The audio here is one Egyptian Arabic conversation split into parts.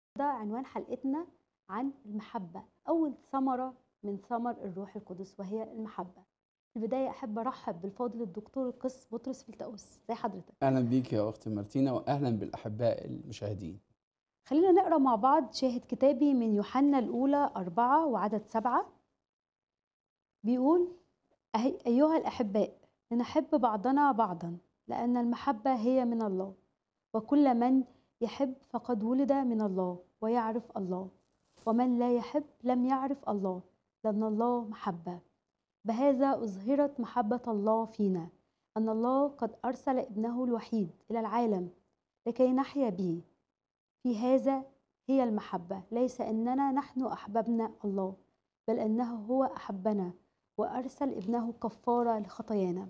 ده عنوان حلقتنا عن المحبة أول ثمرة من ثمر الروح القدس وهي المحبة في البداية أحب أرحب بالفاضل الدكتور القس بطرس فلتأوس زي حضرتك اهلا بيك يا اختي مارتينا واهلا بالاحباء المشاهدين خلينا نقرأ مع بعض شاهد كتابي من يوحنا الأولى أربعة وعدد سبعة بيقول أهي- أيها الأحباء لنحب بعضنا بعضا لأن المحبة هي من الله وكل من يحب فقد ولد من الله ويعرف الله ومن لا يحب لم يعرف الله لأن الله محبة بهذا أظهرت محبة الله فينا أن الله قد أرسل ابنه الوحيد إلى العالم لكي نحيا به في هذا هي المحبة ليس أننا نحن أحببنا الله بل أنه هو أحبنا وأرسل ابنه كفارة لخطايانا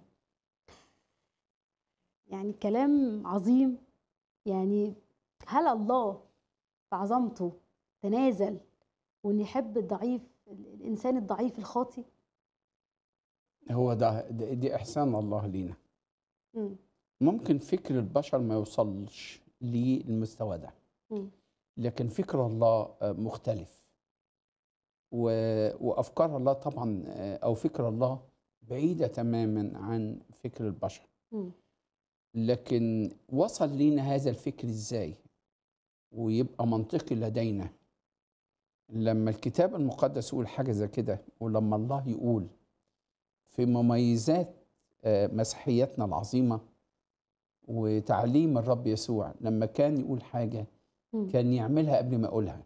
يعني كلام عظيم يعني هل الله في عظمته تنازل وأن يحب الضعيف الإنسان الضعيف الخاطي هو ده, ده دي احسان الله لينا مم. ممكن فكر البشر ما يوصلش للمستوى ده مم. لكن فكر الله آه، مختلف و... وافكار الله طبعا آه، او فكر الله بعيده تماما عن فكر البشر مم. لكن وصل لينا هذا الفكر ازاي ويبقى منطقي لدينا لما الكتاب المقدس يقول حاجه زي كده ولما الله يقول في مميزات آه، مسيحيتنا العظيمه وتعليم الرب يسوع لما كان يقول حاجه مم. كان يعملها قبل ما اقولها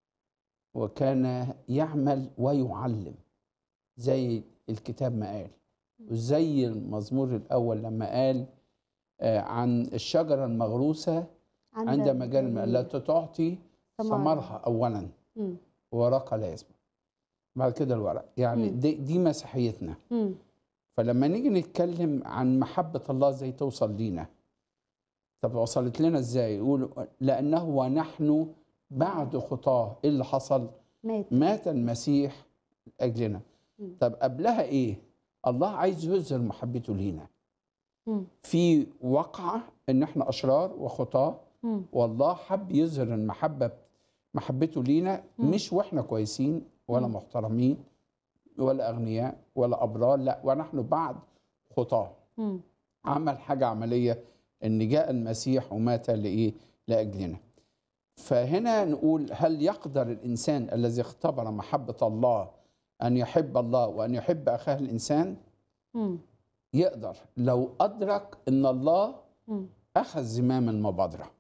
وكان يعمل ويعلم زي الكتاب ما قال وزي المزمور الاول لما قال آه، عن الشجره المغروسه عند مجال الماء لا تعطي ثمرها اولا مم. ورقه لا يسمع بعد كده الورق يعني مم. دي, دي مسيحيتنا مم. فلما نيجي نتكلم عن محبة الله ازاي توصل لينا طب وصلت لنا ازاي يقول لأنه ونحن بعد خطاه ايه اللي حصل مات مات المسيح لأجلنا مم. طب قبلها ايه الله عايز يظهر محبته لينا مم. في وقعة ان احنا اشرار وخطاه مم. والله حب يظهر المحبة محبته لينا مم. مش واحنا كويسين ولا مم. محترمين ولا اغنياء ولا ابرار لا ونحن بعد خطاه مم. عمل حاجه عمليه ان جاء المسيح ومات لايه لاجلنا فهنا نقول هل يقدر الانسان الذي اختبر محبه الله ان يحب الله وان يحب اخاه الانسان مم. يقدر لو ادرك ان الله مم. اخذ زمام المبادره